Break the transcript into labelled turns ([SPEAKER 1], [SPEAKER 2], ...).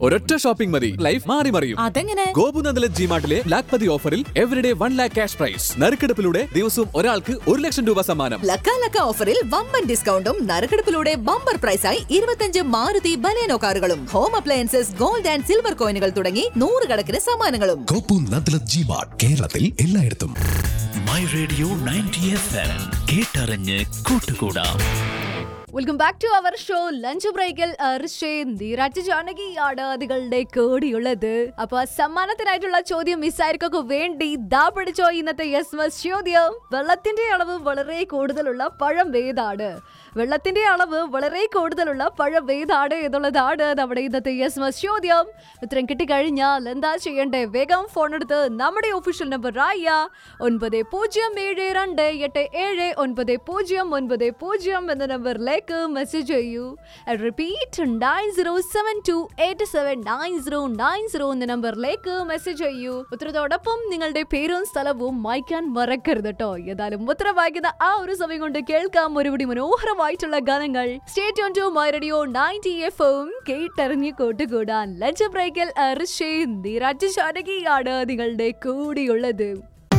[SPEAKER 1] ഒരൊറ്റ ഷോപ്പിംഗ് മതി ലൈഫ് മാറി മറിയും
[SPEAKER 2] അതെങ്ങനെ
[SPEAKER 1] ഗോപുനന്ദല ജിമാർട്ടിലെ ലാഖ് പതി ഓഫറിൽ everyday one lakh cash prize നറുക്കെടുപ്പിലൂടെ ദിവസവും ഒരാൾക്ക് ഒരു ലക്ഷം രൂപ സമ്മാനം
[SPEAKER 2] ലക്ക ലക്ക ഓഫറിൽ വമ്പൻ ഡിസ്കൗണ്ടും നറുക്കെടുപ്പിലൂടെ ബമ്പർ പ്രൈസായി ഇരുപത്തഞ്ച് മാരുതി ബലേനോ കാറുകളും home appliances gold and silver കോയിനുകൾ തുടങ്ങി നൂറുകണക്കിന് സമ്മാനങ്ങളും
[SPEAKER 3] കോപ്പു നദ്ലത് ജി മാർട്ട് കേരളത്തിൽ എല്ലായിടത്തും
[SPEAKER 4] my radio ninety F M കേട്ടറിഞ്ഞ് കൂട്ടുകൂടാം
[SPEAKER 5] welcome back to our show lunch ബ്രേക്കിൽ ഋഷേൻ നീരാറ്റ് ജാനകിയാണ് നിങ്ങളുടെ കൂടിയുള്ളത് അപ്പൊ സമ്മാനത്തിനായിട്ടുള്ള ചോദ്യം മിസ്സായിരിക്കൊക്കെ വേണ്ടി ദാ പഠിച്ചോ ഇന്നത്തെ യെസ് മസ് ചോദ്യം വെള്ളത്തിന്റെ അളവ് വളരെ കൂടുതലുള്ള പഴം ഏതാണ് വെള്ളത്തിന്റെ അളവ് വളരെ കൂടുതലുള്ള പഴം ഏതാണ് എന്നുള്ളതാണ് നമ്മുടെ ഇന്നത്തെ യെസ് മസ് ചോദ്യം ഉത്തരം കിട്ടിക്കഴിഞ്ഞാൽ എന്താ ചെയ്യണ്ടേ വേഗം ഫോൺ എടുത്ത് നമ്മുടെ ഒഫീഷ്യൽ നമ്പർ ആയ ഒൻപത് പൂജ്യം ഏഴ് രണ്ട് എട്ട് ഏഴ് ഒൻപത് പൂജ്യം ഒൻപത് പൂജ്യം എന്ന നമ്പറിലേക്ക് മെസ്സേജ് ചെയ്യൂ repeat nine zero seven two eight seven nine zero nine zero എന്ന നമ്പറിലേക്ക് മെസ്സേജ് ചെയ്യൂ ഉത്തരത്തോടൊപ്പം നിങ്ങളുടെ പേരും സ്ഥലവും വായിക്കാൻ മറക്കരുത് കേട്ടോ ഏതായാലും ഉത്തരം വായിക്കുന്ന ആ ഒരു സമയം കൊണ്ട് കേൾക്കാം ഒരുപടി മനോഹരമായിട്ടുള്ള ഗാനങ്ങൾ state on to my radio ninety F M കേട്ടറിഞ്ഞ് കൂട്ടുകൂടാൻ ലഞ്ച് ബ്രേക്കിൽ അർഷേ നീരാജ് ശാനകിയാണ് നിങ്ങളുടെ കൂടിയുള്ളത്